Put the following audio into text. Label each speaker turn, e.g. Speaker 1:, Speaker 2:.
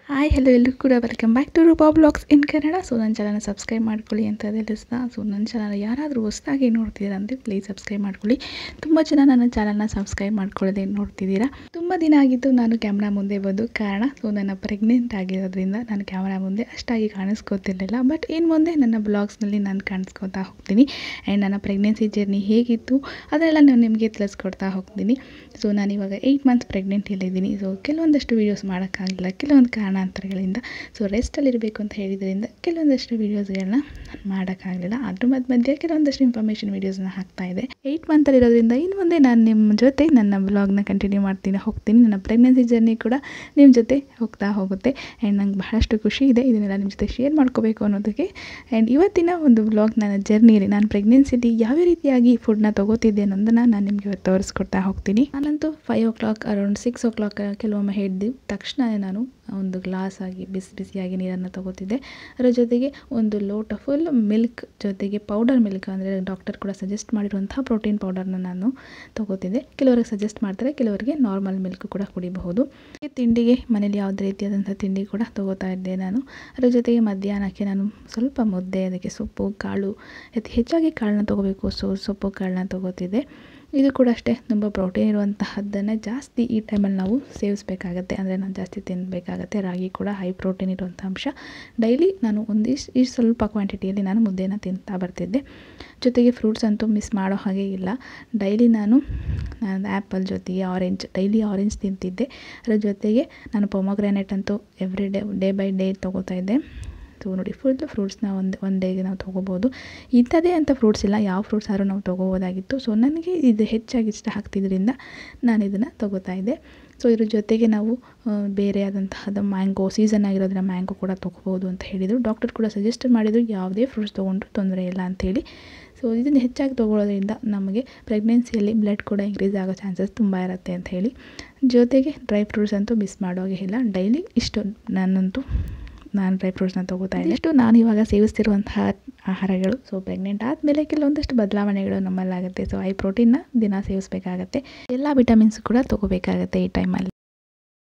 Speaker 1: hi hello ಎಲ್ಲರೂ ಕೂಡ welcome back to Rupa blogs in Kannada so ನನ್ನ ಚಾನಲ್ನ ಸಬ್ಸ್ಕ್ರೈಬ್ ಮಾಡ್ಕೊಳ್ಳಿ ಅಂತ ತಿಳಿಸ್ತಾ ಸೊ ನನ್ನ ಚಾನಲ್ ಯಾರಾದರೂ ಹೊಸದಾಗಿ ನೋಡ್ತಿದ್ದೀರಾ ಅಂದರೆ ಪ್ಲೀಸ್ ಸಬ್ಸ್ಕ್ರೈಬ್ ಮಾಡ್ಕೊಳ್ಳಿ ತುಂಬ ಜನ ನನ್ನ ಚಾನಲ್ನ ಸಬ್ಸ್ಕ್ರೈಬ್ ಮಾಡ್ಕೊಳ್ಳೋದೇ ನೋಡ್ತಿದ್ದೀರಾ ತುಂಬ ದಿನ ಆಗಿತ್ತು ನಾನು ಕ್ಯಾಮ್ರಾ ಮುಂದೆ ಬಂದು ಕಾರಣ ಸೊ ನನ್ನ ಪ್ರೆಗ್ನೆಂಟ್ ಆಗಿರೋದ್ರಿಂದ ನಾನು ಕ್ಯಾಮ್ರಾ ಮುಂದೆ ಅಷ್ಟಾಗಿ ಕಾಣಿಸ್ಕೋತಿರ್ಲಿಲ್ಲ ಬಟ್ ಇನ್ನು ಮುಂದೆ ನನ್ನ ಬ್ಲಾಗ್ಸ್ನಲ್ಲಿ ನಾನು ಕಾಣಿಸ್ಕೊತಾ ಹೋಗ್ತೀನಿ ಆ್ಯಂಡ್ ನನ್ನ ಪ್ರೆಗ್ನೆನ್ಸಿ ಜರ್ನಿ ಹೇಗಿತ್ತು ಅದೆಲ್ಲ ನಾನು ನಿಮಗೆ ತಿಳಿಸ್ಕೊಡ್ತಾ ಹೋಗ್ತೀನಿ ಸೊ ನಾನಿವಾಗ ಏಯ್ಟ್ ಮಂತ್ಸ್ ಪ್ರೆಗ್ನೆಂಟಿಯಲ್ಲಿದ್ದೀನಿ ಸೊ ಕೆಲವೊಂದಷ್ಟು ವೀಡಿಯೋಸ್ ಮಾಡೋಕ್ಕಾಗಲಿಲ್ಲ ಕೆಲವೊಂದು ಕಾರಣಾಂತರಗಳಿಂದ ಸೊ ರೆಸ್ಟಲ್ಲಿರಬೇಕು ಅಂತ ಹೇಳಿದ್ರಿಂದ ಕೆಲವೊಂದಷ್ಟು ವೀಡಿಯೋಸ್ಗಳನ್ನ ಮಾಡೋಕ್ಕಾಗಲಿಲ್ಲ ಅದ್ರ ಮಧ್ಯ ಮಧ್ಯೆ ಕೆಲವೊಂದಷ್ಟು ಇನ್ಫಾರ್ಮೇಷನ್ ವೀಡಿಯೋಸ್ನ ಹಾಕ್ತಾ ಇದೆ ಏಯ್ಟ್ ಮಂತಲ್ಲಿರೋದ್ರಿಂದ ಇನ್ನು ಮುಂದೆ ನಾನು ನಿಮ್ಮ ಜೊತೆ ನನ್ನ ಬ್ಲಾಗ್ನ ಕಂಟಿನ್ಯೂ ಮಾಡ್ತೀನಿ ಹೋಗ್ತೀನಿ ನನ್ನ ಪ್ರೆಗ್ನೆನ್ಸಿ ಜರ್ನಿ ಕೂಡ ನಿಮ್ಮ ಜೊತೆ ಹೋಗ್ತಾ ಹೋಗುತ್ತೆ ಆ್ಯಂಡ್ ನಂಗೆ ಬಹಳಷ್ಟು ಖುಷಿ ಇದೆ ಇದನ್ನೆಲ್ಲ ನಿಮ್ಮ ಜೊತೆ ಶೇರ್ ಮಾಡ್ಕೋಬೇಕು ಅನ್ನೋದಕ್ಕೆ ಆ್ಯಂಡ್ ಇವತ್ತಿನ ಒಂದು ಬ್ಲಾಗ್ ನನ್ನ ಜರ್ನಿಯಲ್ಲಿ ನಾನು ಪ್ರೆಗ್ನೆನ್ಸಿಲಿ ಯಾವ ರೀತಿಯಾಗಿ ಫುಡ್ನ ತೊಗೋತಿದ್ದೆ ಅನ್ನೋದನ್ನು ನಾನು ನಿಮಗೆ ಇವತ್ತು ತೋರಿಸ್ಕೊಡ್ತಾ ಹೋಗ್ತೀನಿ ನಾನಂತೂ five o'clock around six o'clock ಕೆಲವೊಮ್ಮೆ ಹಿಡ್ದು ತಕ್ಷಣ ನಾನು ಒಂದು ಗ್ಲಾಸ್ ಆಗಿ ಬಿಸಿ ಬಿಸಿಯಾಗಿ ನೀರನ್ನು ತಗೋತಿದ್ದೆ ಅದರ ಜೊತೆಗೆ ಒಂದು ಲೋಟ ಫುಲ್ ಮಿಲ್ಕ್ ಜೊತೆಗೆ ಪೌಡರ್ ಮಿಲ್ಕ್ ಅಂದರೆ ಡಾಕ್ಟರ್ ಕೂಡ ಸಜೆಸ್ಟ್ ಮಾಡಿರುವಂತಹ ಪ್ರೋಟೀನ್ ಪೌಡರ್ನ ನಾನು ತಗೋತಿದ್ದೆ ಕೆಲವರಿಗೆ ಸಜೆಸ್ಟ್ ಮಾಡ್ತಾರೆ ಕೆಲವರಿಗೆ ನಾರ್ಮಲ್ ಮಿಲ್ಕ್ ಕೂಡ ಕುಡಿಬಹುದು ಈ ತಿಂಡಿಗೆ ಮನೇಲಿ ಯಾವುದೇ ರೀತಿಯಾದಂಥ ತಿಂಡಿ ಕೂಡ ತಗೋತಾ ಇದ್ದೆ ನಾನು ಅದರ ಜೊತೆಗೆ ಮಧ್ಯಾಹ್ನಕ್ಕೆ ನಾನು ಸ್ವಲ್ಪ ಮುದ್ದೆ ಅದಕ್ಕೆ ಸೊಪ್ಪು ಕಾಳು ಅತಿ ಹೆಚ್ಚಾಗಿ ಕಾಳನ್ನ ತೊಗೋಬೇಕು ಸೊ ಸೊಪ್ಪು ಕಾಳನ್ನ ತೊಗೋತಿದ್ದೆ ಇದು ಕೂಡ ಅಷ್ಟೇ ತುಂಬ ಪ್ರೋಟೀನ್ ಇರುವಂತಹದ್ದನ್ನು ಜಾಸ್ತಿ ಈ ಟೈಮಲ್ಲಿ ನಾವು ಸೇವಿಸಬೇಕಾಗತ್ತೆ ಅಂದರೆ ನಾನು ಜಾಸ್ತಿ ತಿನ್ನಬೇಕಾಗತ್ತೆ ರಾಗಿ ಕೂಡ ಹೈ ಪ್ರೋಟೀನ್ ಇರುವಂಥ ಅಂಶ ಡೈಲಿ ನಾನು ಒಂದಿಷ್ಟು ಇಷ್ಟು ಸ್ವಲ್ಪ ಕ್ವಾಂಟಿಟಿಯಲ್ಲಿ ನಾನು ಮುದ್ದೆನ ತಿಂತಾ ಬರ್ತಿದ್ದೆ ಜೊತೆಗೆ ಫ್ರೂಟ್ಸ್ ಅಂತೂ ಮಿಸ್ ಮಾಡೋ ಹಾಗೆ ಇಲ್ಲ ಡೈಲಿ ನಾನು ನಾನು ಆ್ಯಪಲ್ ಜೊತೆಗೆ ಆರೆಂಜ್ ಡೈಲಿ ಆರೆಂಜ್ ತಿಂತಿದ್ದೆ ಅದರ ಜೊತೆಗೆ ನಾನು ಪೊಮೊಗ್ರಾನೇಟ್ ಅಂತೂ every day day by day ತೊಗೋತಾ ಇದ್ದೆ ಸೊ ನೋಡಿ ಫುಲ್ ಫ್ರೂಟ್ಸ್ನ ಒಂದು ಒನ್ ಡೇಗೆ ನಾವು ತೊಗೋಬೋದು ಇಂಥದ್ದೇ ಅಂತ ಫ್ರೂಟ್ಸ್ ಇಲ್ಲ ಯಾವ ಫ್ರೂಟ್ಸ್ ಆದರೂ ನಾವು ತೊಗೋಬೋದಾಗಿತ್ತು ಸೊ ನನಗೆ ಇದು ಹೆಚ್ಚಾಗಿ ಇಷ್ಟ ಆಗ್ತಿದ್ದರಿಂದ ನಾನು ಇದನ್ನು ತೊಗೋತಾ ಇದ್ದೆ ಸೊ ಇದ್ರ ಜೊತೆಗೆ ನಾವು ಬೇರೆ ಆದಂತಹದ್ದು ಮ್ಯಾಂಗೋ ಸೀಸನ್ ಆಗಿರೋದ್ರಿಂದ ಮ್ಯಾಂಗೋ ಕೂಡ ತೊಗೋಬೋದು ಅಂತ ಹೇಳಿದರು ಡಾಕ್ಟರ್ ಕೂಡ ಸಜೆಸ್ಟ್ ಮಾಡಿದರು ಯಾವುದೇ ಫ್ರೂಟ್ಸ್ ತೊಗೊಂಡ್ರು ತೊಂದರೆ ಇಲ್ಲ ಅಂಥೇಳಿ ಸೊ ಇದನ್ನು ಹೆಚ್ಚಾಗಿ ತೊಗೊಳ್ಳೋದ್ರಿಂದ ನಮಗೆ ಪ್ರೆಗ್ನೆನ್ಸಿಯಲ್ಲಿ ಬ್ಲಡ್ ಕೂಡ ಇನ್ಕ್ರೀಸ್ ಆಗೋ ಚಾನ್ಸಸ್ ತುಂಬ ಇರುತ್ತೆ ಅಂತ ಹೇಳಿ ಜೊತೆಗೆ ಡ್ರೈ ಫ್ರೂಟ್ಸ್ ಅಂತೂ ಮಿಸ್ ಮಾಡೋಗೆ ಇಲ್ಲ ಡೈಲಿ ಇಷ್ಟು ನಾನಂತೂ ನಾನು ಡ್ರೈ ಫ್ರೂಟ್ಸ್ನ ತೊಗೋತಾ ಇದ್ದೆ ಇಷ್ಟು ನಾನು ಇವಾಗ ಸೇವಿಸ್ತಿರುವಂತಹ ಆಹಾರಗಳು ಸೊ ಪ್ರೆಗ್ನೆಂಟ್ ಆದಮೇಲೆ ಕೆಲವೊಂದಷ್ಟು ಬದಲಾವಣೆಗಳು ನಮ್ಮಲ್ಲಾಗುತ್ತೆ ಸೊ ಐ ಪ್ರೋಟೀನ್ನ ದಿನ ಸೇವಿಸಬೇಕಾಗತ್ತೆ ಎಲ್ಲ ವಿಟಮಿನ್ಸ್ ಕೂಡ ತೊಗೋಬೇಕಾಗತ್ತೆ ಈ ಟೈಮಲ್ಲಿ